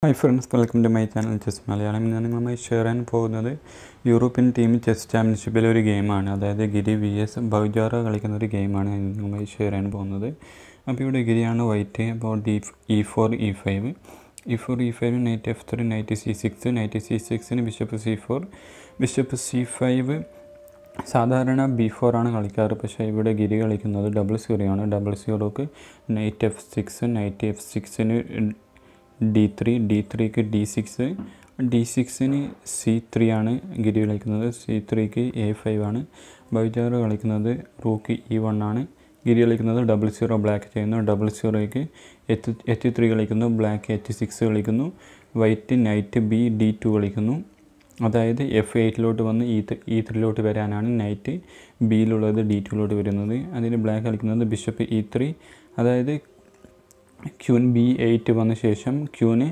hi friends welcome to my channel chess Malayalam ഞാൻ നിങ്ങളുമായി share ചെയ്യാൻ പോകുന്നത് യൂറോപ്യൻ ടീം ചെസ് ചാമ്പ്യൻഷിപ്പിലെ ഒരു ഗെയിമാണ് അതായത് ഗിരി വി എസ് ബൗജാറ കളിക്കുന്ന ഒരു ഗെയിമാണ് ഞാൻ നിങ്ങളുമായി ഷെയർ ചെയ്യാൻ പോകുന്നത് അപ്പോൾ ഇവിടെ ഗിരിയാണ് വൈറ്റ് അപ്പോൾ D E four E five E four E five knight F three knight C six knight C സിക്സിന് bishop C four bishop C five സാധാരണ ബി ഫോർ ആണ് കളിക്കാറ് പക്ഷേ ഇവിടെ ഗിരി കളിക്കുന്നത് ഡബിൾ സീറോ ആണ് ഡബിൾ സീറോക്ക് knight F six knight F സിക്സിന് ഡി ത്രീ ഡി ത്രീക്ക് ഡി സിക്സ് ഡി സിക്സിന് സി ത്രീ ആണ് ഗിരി കളിക്കുന്നത് സി ത്രീക്ക് എ ഫൈവ് ആണ് ബൈജാറ് കളിക്കുന്നത് റൂക്ക് ഇ വൺ ആണ് ഗിരി കളിക്കുന്നത് ഡബിൾ സീറോ ബ്ലാക്ക് ചെയ്യുന്നു ഡബിൾ സീറോയ്ക്ക് എച്ച് എച്ച് ത്രീ കളിക്കുന്നു ബ്ലാക്ക് എച്ച് സിക്സ് കളിക്കുന്നു white knight B D two കളിക്കുന്നു അതായത് എഫ് എയ്റ്റിലോട്ട് വന്ന് ഇ ഇ ത്രീയിലോട്ട് വരാനാണ് നൈറ്റ് ബിയിലുള്ളത് ഡി ടുവിലോട്ട് വരുന്നത് അതിന് ബ്ലാക്ക് കളിക്കുന്നത് ബിഷപ്പ് ഇ ത്രീ അതായത് ക്യൂൻ ബി എയ്റ്റ് വന്ന ശേഷം ക്യൂന്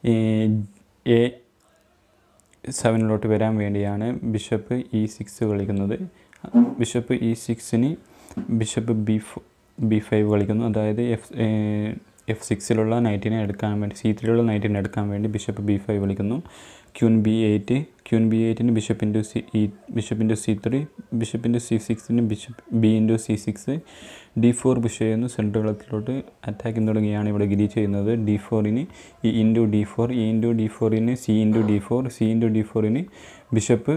എ സെവനിലോട്ട് വരാൻ വേണ്ടിയാണ് ബിഷപ്പ് ഇ സിക്സ് കളിക്കുന്നത് ബിഷപ്പ് ഇ സിക്സിന് ബിഷപ്പ് ബി ബി ഫൈവ് കളിക്കുന്നു അതായത് എഫ് എഫ് സിക്സിലുള്ള നൈറ്റിനെ എടുക്കാൻ വേണ്ടി സി ത്രീയിലുള്ള നൈറ്റിനെ എടുക്കാൻ വേണ്ടി ബിഷപ്പ് ബി ഫൈവ് കളിക്കുന്നു queen B eight queen B എയ്റ്റിന് bishop into C E bishop into C three bishop into C സിക്സിന് bishop B into C six D four push ചെയ്യുന്നു സെൻട്രൽ കളത്തിലോട്ട് അറ്റാക്കിങ് തുടങ്ങിയാണ് ഇവിടെ ഗിരി ചെയ്യുന്നത് ഡി ഫോറിന് E into D four E into D ഫോറിന് C into D four C into D ഫോറിന് bishop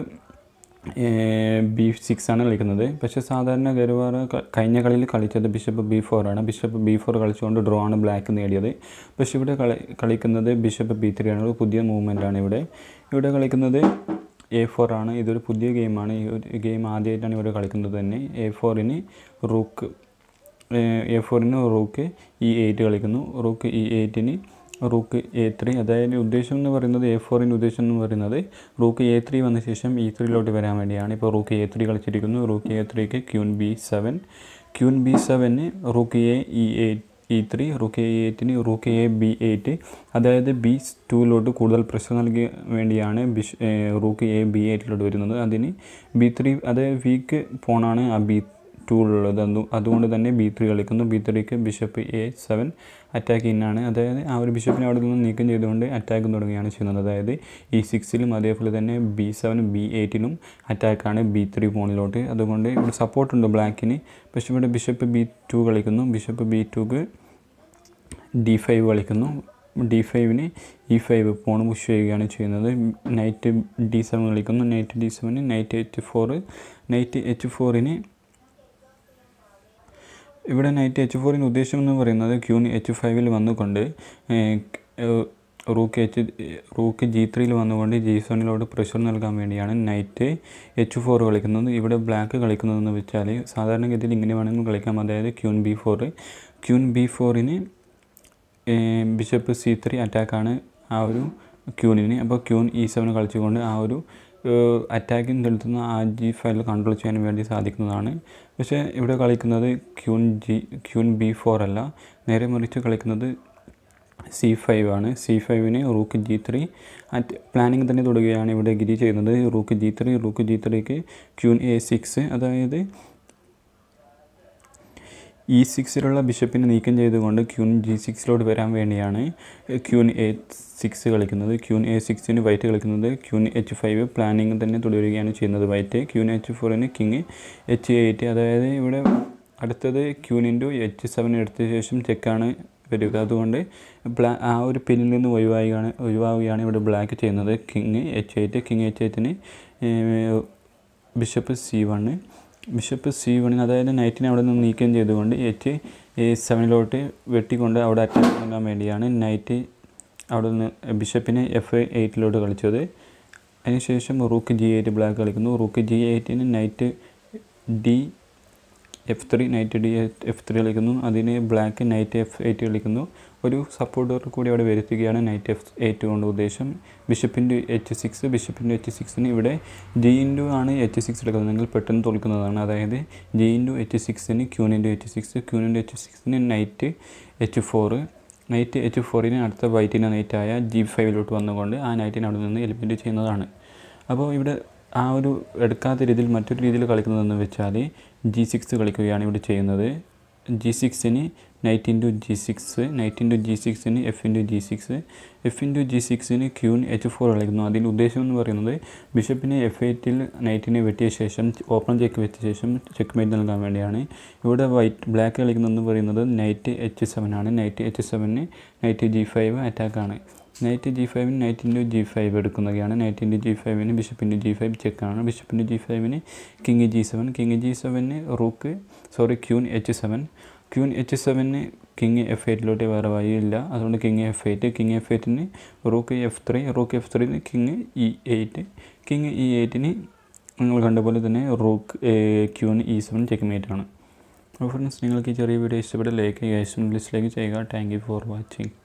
B six ആണ് കളിക്കുന്നത് പക്ഷേ സാധാരണ ഗരുവാറ കഴിഞ്ഞ കളിയിൽ കളിച്ചത് ബിഷപ്പ് ബി ഫോർ ആണ് ബിഷപ്പ് ബി ഫോർ കളിച്ചുകൊണ്ട് ഡ്രോ ആണ് ബ്ലാക്ക് നേടിയത് പക്ഷേ ഇവിടെ കളി കളിക്കുന്നത് ബിഷപ്പ് ബി ത്രീ ആണ് ഒരു പുതിയ മൂവ്മെൻ്റ് ആണ് ഇവിടെ ഇവിടെ കളിക്കുന്നത് എ ഫോർ ആണ് ഇതൊരു പുതിയ ഗെയിമാണ് ഈ ഒരു ഗെയിം ആദ്യമായിട്ടാണ് ഇവിടെ കളിക്കുന്നത് തന്നെ എ ഫോറിന് റൂക്ക് എ ഫോറിന് റൂക്ക് ഇ എയ്റ്റ് കളിക്കുന്നു റൂക്ക് ഇ എയ്റ്റിന് റൂക്ക് എ ത്രീ അതായത് ഉദ്ദേശം എന്ന് പറയുന്നത് എ ഫോറിൻ്റെ ഉദ്ദേശം എന്ന് പറയുന്നത് റൂക്ക് എ ത്രീ വന്ന ശേഷം ഇ ത്രീയിലോട്ട് വരാൻ വേണ്ടിയാണ് ഇപ്പോൾ റൂക്ക് എ ത്രീ കളിച്ചിരിക്കുന്നു റൂക്ക് എ ത്രീക്ക് queen B seven queen B സെവന് rook A E eight E three rook A എയ്റ്റിന് റൂക്ക് എ ബി എയ്റ്റ് അതായത് ബി ടൂവിലോട്ട് കൂടുതൽ പ്രഷർ നൽകാൻ വേണ്ടിയാണ് ബിഷ് റൂക്ക് എ ബി എയ്റ്റിലോട്ട് വരുന്നത് അതിന് ബി ത്രീ അതായത് വീക്ക് പോണാണ് ആ ബി ടൂളുള്ളത് അതുകൊണ്ട് തന്നെ ബി ത്രീ കളിക്കുന്നു ബി ത്രീക്ക് ബിഷപ്പ് എ സെവൻ അറ്റാക്ക് ഇന്നാണ് അതായത് ആ ഒരു ബിഷപ്പിനെ അവിടെ നിന്ന് നീക്കം ചെയ്തുകൊണ്ട് അറ്റാക്ക് തുടങ്ങുകയാണ് ചെയ്യുന്നത് അതായത് ഇ സിക്സിലും അതേപോലെ തന്നെ ബി സെവൻ ബി എയ്റ്റിലും അറ്റാക്കാണ് ബി ത്രീ പോണിലോട്ട് അതുകൊണ്ട് ഇവിടെ സപ്പോർട്ടുണ്ട് ബ്ലാക്കിന് പക്ഷേ ഇവിടെ ബിഷപ്പ് ബി ടു കളിക്കുന്നു ബിഷപ്പ് ബി ടുക്ക് ഡി ഫൈവ് കളിക്കുന്നു ഡി ഫൈവിന് ഇ ഫൈവ് പോൺ പുഷ് ചെയ്യുകയാണ് ചെയ്യുന്നത് നൈറ്റ് ഡി സെവൻ കളിക്കുന്നു നൈറ്റ് ഡി സെവന് knight H four knight H ഫോറിന് ഇവിടെ നൈറ്റ് എച്ച് ഫോറിൻ്റെ ഉദ്ദേശം എന്ന് പറയുന്നത് ക്യൂന് എച്ച് ഫൈവിൽ വന്നുകൊണ്ട് റൂക്ക് എച്ച് റൂക്ക് ജി ത്രീയിൽ വന്നുകൊണ്ട് ജി സെവനിലോട്ട് പ്രഷർ നൽകാൻ വേണ്ടിയാണ് നൈറ്റ് എച്ച് ഫോർ കളിക്കുന്നത് ഇവിടെ ബ്ലാക്ക് കളിക്കുന്നതെന്ന് വെച്ചാൽ സാധാരണഗതിയിൽ ഇങ്ങനെ വേണമെങ്കിൽ കളിക്കാം അതായത് queen B four queen B ഫോറിന് ബിഷപ്പ് സി ത്രീ അറ്റാക്കാണ് ആ ഒരു ക്യൂനിന് അപ്പോൾ ക്യൂൻ ഇ സെവൻ കളിച്ചുകൊണ്ട് ആ ഒരു അറ്റാക്കിംഗ് നടത്തുന്ന ആ ജി ഫയൽ കൺട്രോൾ ചെയ്യാൻ വേണ്ടി സാധിക്കുന്നതാണ് പക്ഷേ ഇവിടെ കളിക്കുന്നത് queen G queen B four അല്ല നേരെ മറിച്ച് കളിക്കുന്നത് സി ഫൈവ് ആണ് സി ഫൈവിന് rook G three at planning തന്നെ തുടങ്ങുകയാണ് ഇവിടെ ഗിരി ചെയ്യുന്നത് rook G three rook G ത്രീക്ക് ക്യൂൻ എ സിക്സ് അതായത് ഇ സിക്സിലുള്ള ബിഷപ്പിനെ നീക്കം ചെയ്തുകൊണ്ട് ക്യൂൻ ജി സിക്സിലോട്ട് വരാൻ വേണ്ടിയാണ് ക്യൂൻ എ സിക്സ് കളിക്കുന്നത് ക്യൂൻ എ സിക്സിന് വൈറ്റ് കളിക്കുന്നത് ക്യൂൻ എച്ച് ഫൈവ് പ്ലാനിങ് തന്നെ തുടരുകയാണ് ചെയ്യുന്നത് വൈറ്റ് ക്യൂൻ എച്ച് ഫോറിന് കിങ് എച്ച് എയ്റ്റ് അതായത് ഇവിടെ അടുത്തത് ക്യൂൻ ഇൻറ്റു എച്ച് സെവൻ എടുത്ത ശേഷം ചെക്കാണ് വരിക അതുകൊണ്ട് ബ്ലാ ആ ഒരു പിന്നിൽ നിന്ന് ഒഴിവാകുകയാണ് ഒഴിവാകുകയാണ് ഇവിടെ ബ്ലാക്ക് ചെയ്യുന്നത് king H eight king H എയ്റ്റിന് bishop C one bishop C വണ്ണിന് അതായത് നൈറ്റിനെ അവിടെ നിന്ന് നീക്കം ചെയ്തുകൊണ്ട് എച്ച് സെവനിലോട്ട് വെട്ടിക്കൊണ്ട് അവിടെ അറ്റാക്ക് നൽകാൻ വേണ്ടിയാണ് നൈറ്റ് അവിടെ നിന്ന് ബിഷപ്പിനെ എഫ് എയ്റ്റിലോട്ട് കളിച്ചത് അതിനുശേഷം റൂക്ക് ജി എയ്റ്റ് ബ്ലാക്ക് കളിക്കുന്നു റൂക്ക് ജി എയ്റ്റിന് knight D F three knight D F three കളിക്കുന്നു അതിന് ബ്ലാക്ക് നൈറ്റ് എഫ് എയ്റ്റ് കളിക്കുന്നു ഒരു സപ്പോർട്ടർ കൂടി അവിടെ വരുത്തുകയാണ് നൈറ്റ് എഫ് എയ്റ്റ് കൊണ്ട് ഉദ്ദേശം ബിഷപ്പിൻ്റെ എച്ച് സിക്സ് ബിഷപ്പിൻ്റെ എച്ച് സിക്സിന് ഇവിടെ ജി ഇൻറ്റു ആണ് എച്ച് സിക്സ് എടുക്കുന്നതെങ്കിൽ പെട്ടെന്ന് തോൽക്കുന്നതാണ് അതായത് ജി ഇൻറ്റു എച്ച് സിക്സിന് ക്യൂനിൻ്റെ എച്ച് സിക്സ് ക്യൂനിൻ്റെ എച്ച് സിക്സിന് knight H four knight H ഫോറിന് അടുത്ത വൈറ്റിൻ്റെ നൈറ്റായ ജി ഫൈവിലോട്ട് വന്നുകൊണ്ട് ആ നൈറ്റിനെ അവിടെ നിന്ന് എലിമിനേറ്റ് ചെയ്യുന്നതാണ് അപ്പോൾ ഇവിടെ ആ ഒരു എടുക്കാത്ത രീതിയിൽ മറ്റൊരു രീതിയിൽ കളിക്കുന്നതെന്ന് വെച്ചാൽ ജി സിക്സ് കളിക്കുകയാണ് ഇവിടെ ചെയ്യുന്നത് ജി സിക്സിന് knight into G six knight into G സിക്സിന് F into G six F into G സിക്സിന് ക്യൂൻ എച്ച് ഫോർ കളിക്കുന്നു അതിൻ്റെ ഉദ്ദേശം എന്ന് പറയുന്നത് ബിഷപ്പിനെ എഫ് എയ്റ്റിൽ നൈറ്റിനെ വെട്ടിയ ശേഷം ഓപ്പൺ ചെക്ക് വെച്ച ശേഷം ചെക്ക് മേറ്റ് നൽകാൻ വേണ്ടിയാണ് ഇവിടെ വൈറ്റ് ബ്ലാക്ക് കളിക്കുന്നതെന്ന് പറയുന്നത് നൈറ്റ് എച്ച് സെവൻ ആണ് നൈറ്റ് എച്ച് സെവന് നൈറ്റ് ജി ഫൈവ് അറ്റാക്കാണ് നൈറ്റ് ജി ഫൈവിന് നൈറ്റ് ഇൻറ്റു ജി ഫൈവ് എടുക്കുന്നതാണ് നൈറ്റ് ഇൻറ്റു ജി ഫൈവിന് ബിഷപ്പ് ഇൻറ്റു ജി ഫൈവ് ചെക്കാണ് ബിഷപ്പ് ഇൻറ്റു ജി ഫൈവിന് king G seven king G സെവന് rook sorry queen H seven queen H സെവന് king F എയ്റ്റിലോട്ട് വേറെ വഴിയില്ല അതുകൊണ്ട് king F eight king F എയ്റ്റിന് rook F three rook F ത്രീന് king E eight king E എയ്റ്റിന് നിങ്ങൾ കണ്ട പോലെ തന്നെ rook queen E seven checkmate ആണ് അപ്പോൾ ഫ്രണ്ട്സ് നിങ്ങൾക്ക് ഈ ചെറിയ വീഡിയോ ഇഷ്ടപ്പെട്ട ലൈക്ക് ചെയ്യുക ഇഷ്ടം ലിസ്റ്റിലേക്ക് ചെയ്യുക താങ്ക് യു ഫോർ വാച്ചിങ്